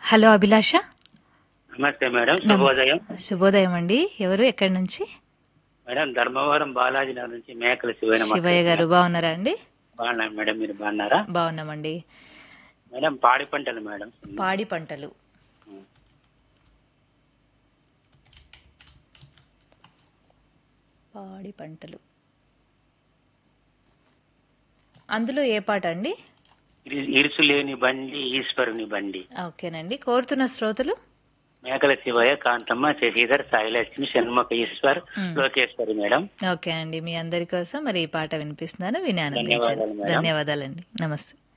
Hello అభిలాష నమస్తే madam శుభోదయం శుభోదయం అండి ఎవరు ఎక్కడి నుంచి మేడం ధర్మవరం బాలాజీ నగర్ నుంచి మేకల శివైన శివయ్య గారు బాగున్నారా అండి బాగున్నాను మేడం మీరు బాగున్నారా బాగున్నామండి మేడం పాడి పంటలు మేడం పాడి పంటలు పాడి పంటలు అందులో ఏ పాట అండి ఇరి- ఇరుసు లేని బండి ఈశ్వరుని బండి ఓకేనండి కోరుతున్న శ్రోతలు మేకల శివయ్య కాంతమ్మ శశిధర్ సాయిలక్ష్మి షణ్ముఖ ఈశ్వర్ మ్. లోకేశ్వరి మేడం ఓకే అండి మీ అందరి కోసం మరి ఈ పాట వినిపిస్తున్నాను విని ఆనందించండి ధన్యవాదాలు మేడం. ధన్యవాదాలండి నమస్తే